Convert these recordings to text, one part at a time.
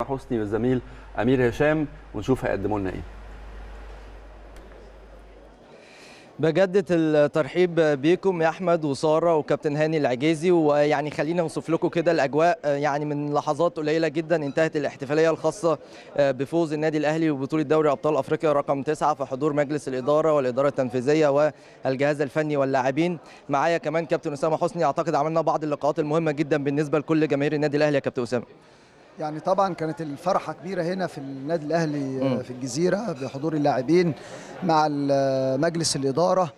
حسني والزميل امير هشام ونشوف هيقدموا لنا ايه بجدد الترحيب بيكم يا احمد وساره وكابتن هاني العجيزي ويعني خلينا نوصف لكم كده الاجواء يعني من لحظات قليله جدا انتهت الاحتفاليه الخاصه بفوز النادي الاهلي وبطوله دوري ابطال افريقيا رقم تسعة في حضور مجلس الاداره والاداره التنفيذيه والجهاز الفني واللاعبين معايا كمان كابتن اسامه حسني اعتقد عملنا بعض اللقاءات المهمه جدا بالنسبه لكل جماهير النادي الاهلي يا كابتن اسامه يعني طبعا كانت الفرحه كبيره هنا في النادي الاهلي في الجزيره بحضور اللاعبين مع مجلس الاداره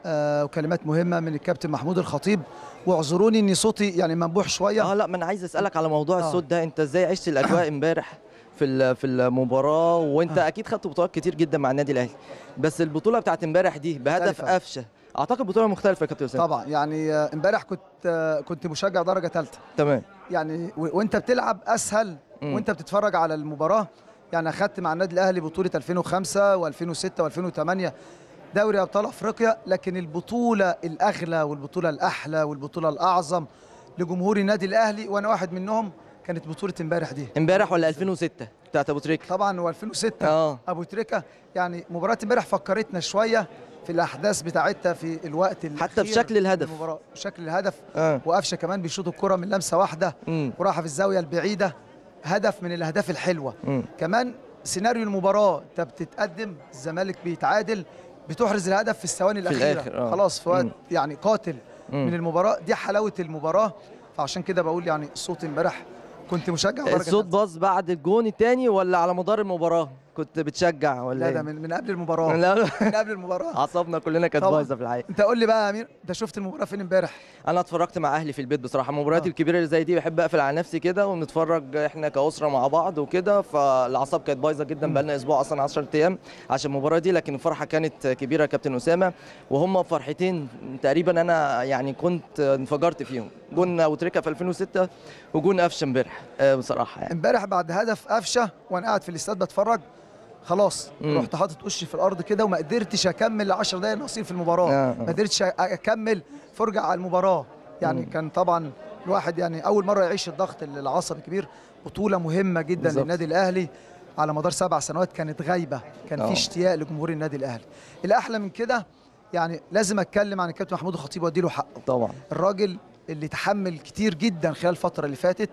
وكلمات مهمه من الكابتن محمود الخطيب واعذروني ان صوتي يعني منبوح شويه اه لا ما انا عايز اسالك على موضوع آه. الصوت ده انت ازاي عشت الاجواء امبارح في في المباراه وانت آه. اكيد خدت بطولات كتير جدا مع النادي الاهلي بس البطوله بتاعت امبارح دي بهدف قفشه اعتقد بطوله مختلفه يا كابتن اسامه طبعا يعني امبارح كنت كنت مشجع درجه ثالثه تمام يعني وانت بتلعب اسهل م. وانت بتتفرج على المباراه يعني اخذت مع النادي الاهلي بطوله 2005 و2006 و2008 دوري ابطال افريقيا لكن البطوله الاغلى والبطوله الاحلى والبطوله الاعظم لجمهور النادي الاهلي وانا واحد منهم كانت بطوله امبارح دي امبارح ولا 2006 بتاعت ابو تريكه طبعا و2006 اه ابو تريكه يعني مباراه امبارح فكرتنا شويه في الاحداث بتاعتها في الوقت حتى بشكل الهدف المباراه بشكل الهدف آه. وقفشه كمان بيشوط الكره من لمسه واحده وراحه في الزاويه البعيده هدف من الاهداف الحلوه م. كمان سيناريو المباراه انت بتتقدم الزمالك بيتعادل بتحرز الهدف في الثواني الاخيره في الآخر. آه. خلاص في وقت يعني قاتل م. من المباراه دي حلاوه المباراه فعشان كده بقول يعني الصوت امبارح كنت مشجع الصوت باظ بعد الجون الثاني ولا على مدار المباراه كنت بتشجع ولا لا ايه؟ ده من, من قبل المباراه لا من قبل المباراه اعصابنا كلنا كانت بايظه في الحقيقه انت قول لي بقى يا امير انت شفت المباراه فين امبارح انا اتفرجت مع اهلي في البيت بصراحه المباريات آه. الكبيره اللي زي دي بحب اقفل على نفسي كده ونتفرج احنا كاسره مع بعض وكده فالاعصاب كانت بايظه جدا بقى لنا اسبوع اصلا 10 ايام عشان المباراه دي لكن الفرحه كانت كبيره يا كابتن اسامه وهم فرحتين تقريبا انا يعني كنت انفجرت فيهم جون ابو تريكه في 2006 وجون قفشه امبارح بصراحه يعني امبارح بعد هدف قفشه وانا قاعد في الاستاد بتفرج خلاص مم. رحت حاطط وشي في الارض كده وما قدرتش اكمل 10 دقايق نصيب في المباراه آه. ما قدرتش اكمل فرجه على المباراه يعني مم. كان طبعا الواحد يعني اول مره يعيش الضغط العصبي الكبير بطوله مهمه جدا بالزبط. للنادي الاهلي على مدار سبع سنوات كانت غايبه كان أوه. في اشتياق لجمهور النادي الاهلي الاحلى من كده يعني لازم اتكلم عن الكابتن محمود الخطيب وادي له حقه طبعا الراجل اللي تحمل كتير جدا خلال الفتره اللي فاتت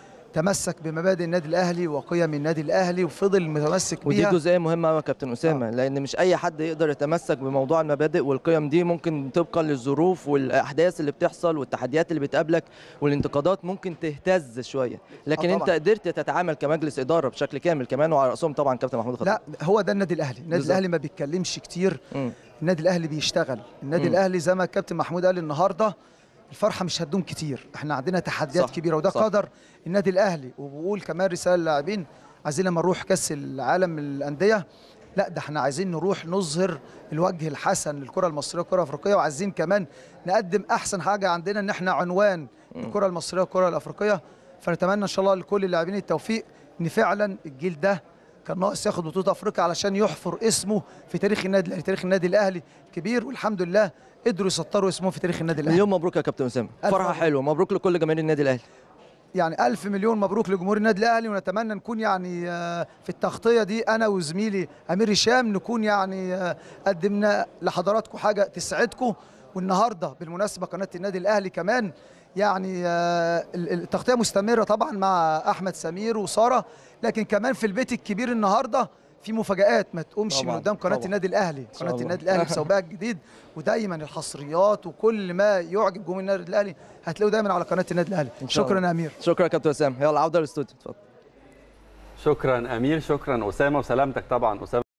تمسك بمبادئ النادي الاهلي وقيم النادي الاهلي وفضل متمسك ودي بيها جزئيه مهمه قوي يا كابتن اسامه آه. لان مش اي حد يقدر يتمسك بموضوع المبادئ والقيم دي ممكن طبقا للظروف والاحداث اللي بتحصل والتحديات اللي بتقابلك والانتقادات ممكن تهتز شويه لكن آه انت طبعاً. قدرت تتعامل كمجلس اداره بشكل كامل كمان وعلى راسهم طبعا كابتن محمود الخطيب لا هو ده النادي الاهلي النادي بالظبط. الاهلي ما بيتكلمش كتير مم. النادي الاهلي بيشتغل النادي مم. الاهلي زي ما الكابتن محمود قال النهارده الفرحه مش هتدوم كتير احنا عندنا تحديات صح، كبيره وده صح. قدر النادي الاهلي وبقول كمان رساله للاعبين عايزين لما نروح كاس العالم للانديه لا ده احنا عايزين نروح نظهر الوجه الحسن للكره المصريه والكره الافريقيه وعايزين كمان نقدم احسن حاجه عندنا ان احنا عنوان الكره المصريه والكره الافريقيه فنتمنى ان شاء الله لكل اللاعبين التوفيق ان فعلا الجيل ده كان ناقص ياخد بطوله افريقيا علشان يحفر اسمه في تاريخ النادي الاهلي تاريخ النادي الاهلي كبير والحمد لله قدروا يسطروا اسمهم في تاريخ النادي الاهلي اليوم مبروك يا كابتن اسامه ألف فرحه مبروك. حلوه مبروك لكل جماهير النادي الاهلي يعني ألف مليون مبروك لجمهور النادي الأهلي ونتمنى نكون يعني آه، في التغطية دي أنا وزميلي أمير هشام نكون يعني آه، قدمنا لحضراتكم حاجة تسعدكم والنهاردة بالمناسبة قناة النادي الأهلي كمان يعني آه، ال- ال- التغطية مستمرة طبعا مع أحمد سمير وسارة لكن كمان في البيت الكبير النهاردة في مفاجآت ما تقومش من طبعاً، قدام قناة طبعاً. النادي الأهلي شاء قناة الله. النادي الأهلي بثوبها الجديد ودايما الحصريات وكل ما يعجب جمهور النادي الأهلي هتلاقوه دايما على قناة النادي الأهلي إن شاء شكرا الله. يا أمير شكرا يا كابتن اسامه يلا عوده للاستوديو اتفضل شكرا امير شكرا اسامه وسلامتك طبعا اسامه